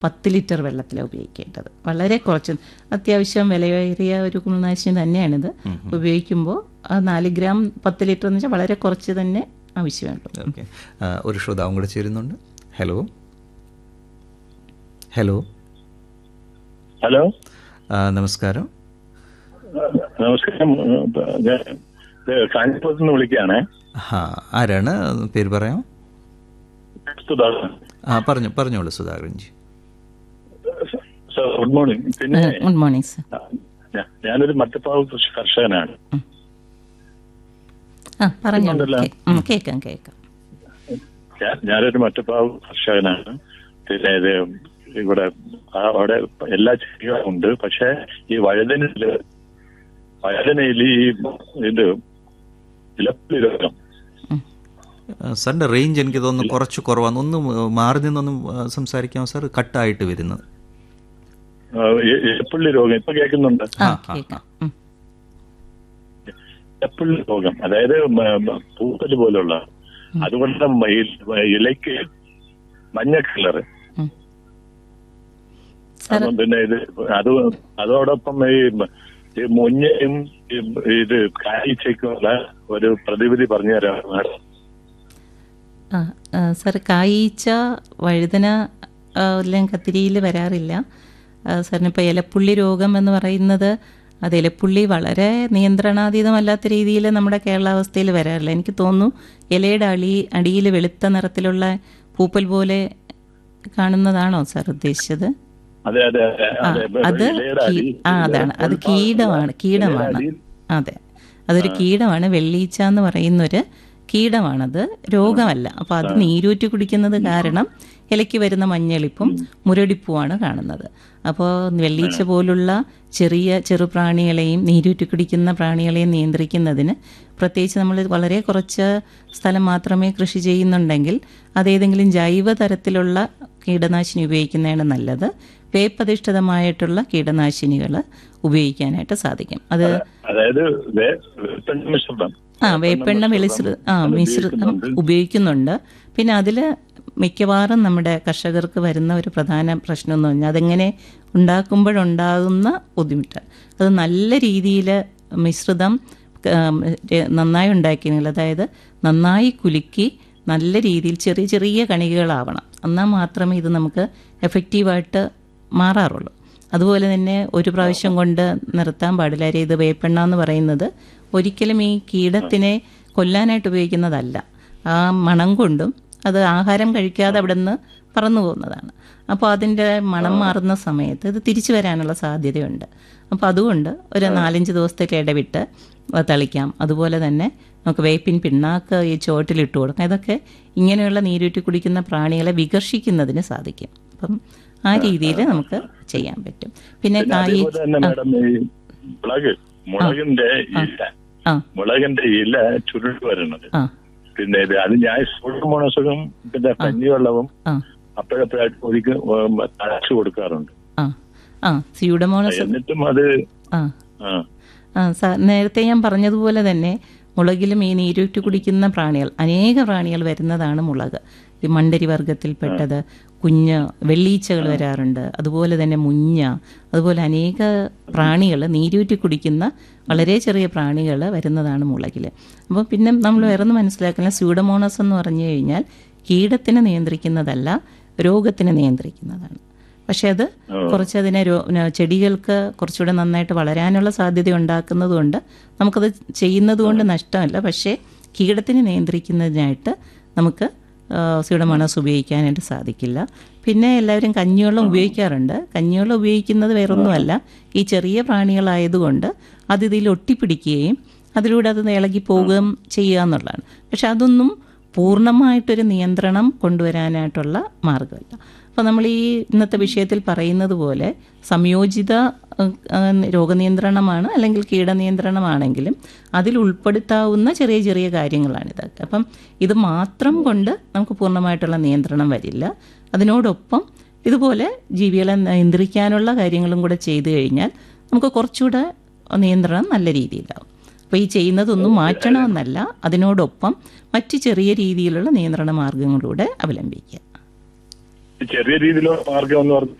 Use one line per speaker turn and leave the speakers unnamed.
പത്ത് ലിറ്റർ വെള്ളത്തിലാണ് ഉപയോഗിക്കേണ്ടത് വളരെ കുറച്ച് അത്യാവശ്യം വിലയേറിയ ഒരു കുമിൾനാശിനി തന്നെയാണിത് ഉപയോഗിക്കുമ്പോൾ ആ നാല് ഗ്രാം പത്ത് ലിറ്റർ എന്ന് വെച്ചാൽ വളരെ കുറച്ച് തന്നെ ആവശ്യമുള്ളൂ
ഓക്കെ ഒരു ശ്രോതാവും കൂടെ ചേരുന്നുണ്ട് ഹലോ ഹലോ
ഹലോ
ആ, നമസ്കാരം
നമസ്കാരം ഞാൻ കാഞ്ഞിരപ്പുറത്ത് നിന്ന് വിളിക്കുകയാണേ
ആ ആരാണ് പേര് പറയാം
സുധാകരൻ
ആ പറഞ്ഞു പറഞ്ഞോളൂ സുധാകരൻജി
സർ ഗുഡ് മോർണിംഗ് പിന്നെ
ഗുഡ് മോർണിംഗ് സർ
ഞാ- ഞാനൊരു മറ്റപ്പാവ് കൃഷി കർഷകനാണ്
ആ പറഞ്ഞോളൂ
ഉണ്ടല്ലോ.
കേ- ഉം, കേൾക്കാം കേൾക്കാം
ഞാൻ- ഞാനൊരു മറ്റപ്പാവ് കർഷകനാണ് പിന്നെ ഇത് ഇവിടെ ആ അവിടെ എല്ലാ ചെടികളും ഉണ്ട് പക്ഷെ ഈ വഴുതനയില് വഴുതനയിൽ ഈ ഇത് ഇലപ്പുലി രോഗം
ആ, സാറിന്റെ റേഞ്ച് എനിക്ക് തോന്നുന്നു കുറച്ച് കുറവാണ് ഒന്ന് മാറി നിന്നൊന്നും ആ, സംസാരിക്കാമോ സാർ കട്ടായിട്ട് വരുന്നത്
ആ, ഇ- ഇലപ്പുള്ളി രോഗം ഇപ്പൊ കേൾക്കുന്നുണ്ട്
ആ
ആ, ആ,
കേൾക്കാം ഉം.
ഇലപ്പുള്ളി രോഗം അതായത് മ- മ- പൂപ്പല് പോലുള്ള അതുകൊണ്ട് മ- ഈ ഇലയ്ക്ക് മഞ്ഞ കളറ്
ഉം. സാർ
അപ്പം പിന്നെ ഇത് അത് അതോടൊപ്പം ഈ ഈ മുഞ്ഞയും ഈ ഇത് കാഴ്ചയ്ക്കുള്ള ഒരു പ്രതിവിധി പറഞ്ഞു തരാം
ആ ആ, സാർ കായീച്ച വഴുതന ആ, എല്ലാം കത്തിരിയിൽ വരാറില്ല ആ, സാറിന് ഇപ്പോൾ ഇലപ്പുള്ളി രോഗം എന്ന് പറയുന്നത് അത് ഇലപ്പുള്ളി വളരെ നിയന്ത്രണാതീതമല്ലാത്ത രീതിയിൽ നമ്മുടെ കേരളാവസ്ഥയിൽ വരാറില്ല എനിക്ക് തോന്നുന്നു ഇലയുടെ അടി അടിയിൽ വെളുത്ത നിറത്തിലുള്ള പൂപ്പൽ പോലെ കാണുന്നതാണോ സാർ ഉദ്ദേശിച്ചത്
അതെ അതെ അതെ
ആ,
അതെ
അത്
ഇലയുടെ
കീ-
അടി-
ആ അതാണ് അത് കീടമാണ് കീടമാണ്
ഇലയുടെ
അതെ അതൊരു കീടമാണ് വെള്ളീച്ച എന്ന് പറയുന്നൊരു കീടമാണത് രോഗമല്ല അപ്പോൾ അത് നീരൂറ്റി കുടിക്കുന്നത് കാരണം ഇലയ്ക്ക് വരുന്ന മഞ്ഞളിപ്പും മുരടിപ്പുമാണ് കാണുന്നത് അപ്പോൾ വെള്ളീച്ച പോലുള്ള ചെറിയ ചെറുപ്രാണികളെയും നീരൂറ്റി കുടിക്കുന്ന പ്രാണികളെയും നിയന്ത്രിക്കുന്നതിന് പ്രത്യേകിച്ച് നമ്മൾ വളരെ കുറച്ച് സ്ഥലം മാത്രമേ കൃഷി ചെയ്യുന്നുണ്ടെങ്കിൽ അതേതെങ്കിലും ജൈവ തരത്തിലുള്ള കീടനാശിനി ഉപയോഗിക്കുന്നതാണ് നല്ലത് വേപ്പധിഷ്ഠിതമായിട്ടുള്ള കീടനാശിനികൾ ഉപയോഗിക്കാനായിട്ട് സാധിക്കും അത്
അതായത് വേ- വേപ്പെണ്ണ മിശ്രിതം
ആ വേപ്പെണ്ണ വെളിശ്ര ആ മിശ്രിതം ഉപയോഗിക്കുന്നുണ്ട് പിന്നെ അതിൽ മിക്കവാറും നമ്മുടെ കർഷകർക്ക് വരുന്ന ഒരു പ്രധാന പ്രശ്നം എന്ന് പറഞ്ഞാൽ അതെങ്ങനെ ഉണ്ടാക്കുമ്പോഴുണ്ടാകുന്ന ബുദ്ധിമുട്ട് അത് നല്ല രീതിയിൽ മിശ്രിതം ഉം, രെ- നന്നായി ഉണ്ടാക്കിയെങ്കിൽ അതായത് നന്നായി കുലുക്കി നല്ല രീതിയിൽ ചെറിയ ചെറിയ കണികകളാവണം എന്നാൽ മാത്രമേ ഇത് നമുക്ക് എഫക്റ്റീവായിട്ട് മാറാറുള്ളൂ അതുപോലെ തന്നെ ഒരു പ്രാവശ്യം കൊണ്ട് നിർത്താൻ പാടില്ല കാര്യം ഇത് വേപ്പെണ്ണ എന്ന് പറയുന്നത് ഒരിക്കലും ഈ കീടത്തിനെ കൊല്ലാനായിട്ട് ഉപയോഗിക്കുന്നതല്ല ആ മണം കൊണ്ടും അത് ആഹാരം കഴിക്കാതെ അവിടെ നിന്ന് പറന്നു പോകുന്നതാണ് അപ്പോൾ അതിൻ്റെ മണം മാറുന്ന സമയത്ത് ഇത് തിരിച്ചു വരാനുള്ള സാധ്യതയുണ്ട് അപ്പോൾ അതുകൊണ്ട് ഒരു നാലഞ്ച് ദിവസത്തേക്ക് ഇടവിട്ട് അത് തളിക്കാം അതുപോലെ തന്നെ നമുക്ക് വേപ്പിൻ പിണ്ണാക്ക് ഈ ചോട്ടിലിട്ട് കൊടുക്കാം ഇതൊക്കെ ഇങ്ങനെയുള്ള നീരൂറ്റി കുടിക്കുന്ന പ്രാണികളെ വികർഷിക്കുന്നതിന് സാധിക്കും അപ്പം ആ രീതിയിൽ നമുക്ക് ചെയ്യാൻ പറ്റും പിന്നെ
പിന്നെ
കായി
അതേപോലെ തന്നെ മാഡം ഈ മുളക് മുളകിന്റെ ഇല
ആ
മുളകിന്റെ ഇല ചുരുട്ട് വരുന്നത്
ആ
പിന്നെ ഇത് അത് ഞാൻ സൂക്ഷ്മണസുഖം പിന്നെ കഞ്ഞിവെള്ളവും
ആ
അപ്പോഴപ്പോഴായിട്ട് ഒരിക്കൽ തഴച്ചു കൊടുക്കാറുണ്ട്
ആ ആ സ്യൂഡമോണസ്
എന്നിട്ടും അത്
ആ
ആ
ആ സാർ നേരത്തെ ഞാൻ പറഞ്ഞതുപോലെ തന്നെ മുളകിലും ഈ നീരൂറ്റി കുടിക്കുന്ന പ്രാണികൾ അനേക പ്രാണികൾ വരുന്നതാണ് മുളക് ഈ മണ്ടരി വർഗത്തിൽപ്പെട്ടത് കുഞ്ഞ് വെള്ളീച്ചകൾ വരാറുണ്ട് അതുപോലെ തന്നെ മുഞ്ഞ അതുപോലെ അനേക പ്രാണികൾ നീരൂറ്റി കുടിക്കുന്ന വളരെ ചെറിയ പ്രാണികൾ വരുന്നതാണ് മുളകിൽ അപ്പോൾ പിന്നെ നമ്മൾ വേറെ ഒന്ന് മനസ്സിലാക്കുന്ന സ്യൂഡമോണസ് എന്ന് പറഞ്ഞു കഴിഞ്ഞാൽ കീടത്തിനെ നിയന്ത്രിക്കുന്നതല്ല രോഗത്തിനെ നിയന്ത്രിക്കുന്നതാണ് പക്ഷെ അത് കുറച്ച് അതിനെ രോ ന- ചെടികൾക്ക് കുറച്ചുകൂടെ നന്നായിട്ട് വളരാനുള്ള സാധ്യത ഉണ്ടാക്കുന്നതുകൊണ്ട് നമുക്കത് ചെയ്യുന്നത് കൊണ്ട് നഷ്ടമല്ല പക്ഷേ കീടത്തിനെ നിയന്ത്രിക്കുന്നതിനായിട്ട് നമുക്ക് സ്യൂഡമോണസ് ഉപയോഗിക്കാനായിട്ട് സാധിക്കില്ല പിന്നെ എല്ലാവരും കഞ്ഞിവെള്ളം ഉപയോഗിക്കാറുണ്ട് കഞ്ഞിവെള്ളം ഉപയോഗിക്കുന്നത് വേറൊന്നുമല്ല ഈ ചെറിയ പ്രാണികളായതുകൊണ്ട് അത് ഇതിൽ ഒട്ടിപ്പിടിക്കുകയും അതിലൂടെ അത് ഇളകി പോവുകയും ചെയ്യുക എന്നുള്ളതാണ് പക്ഷെ അതൊന്നും പൂർണ്ണമായിട്ടൊരു നിയന്ത്രണം കൊണ്ടുവരാനായിട്ടുള്ള മാർഗമല്ല അപ്പോൾ നമ്മൾ ഈ ഇന്നത്തെ വിഷയത്തിൽ പറയുന്നത് പോലെ സംയോജിത അഹ്, അഹ്, രോഗനിയന്ത്രണമാണ് അല്ലെങ്കിൽ കീടനിയന്ത്രണമാണെങ്കിലും അതിൽ ഉൾപ്പെടുത്താവുന്ന ചെറിയ ചെറിയ കാര്യങ്ങളാണിതൊക്കെ അപ്പം ഇത് മാത്രം കൊണ്ട് നമുക്ക് പൂർണ്ണമായിട്ടുള്ള നിയന്ത്രണം വരില്ല അതിനോടൊപ്പം ഇതുപോലെ ജീവികളെ നിയന്ത്രിക്കാനുള്ള കാര്യങ്ങളും കൂടെ ചെയ്തു കഴിഞ്ഞാൽ നമുക്ക് കുറച്ചുകൂടെ നിയന്ത്രണം നല്ല രീതിയിലാവും അപ്പോൾ ഈ ചെയ്യുന്നതൊന്നും മാറ്റണമെന്നല്ല അതിനോടൊപ്പം മറ്റ് ചെറിയ രീതിയിലുള്ള നിയന്ത്രണ മാർഗങ്ങളിലൂടെ അവലംബിക്കുക
ചെറിയ രീതിയിലുള്ള മാർഗം എന്ന് പറഞ്ഞാൽ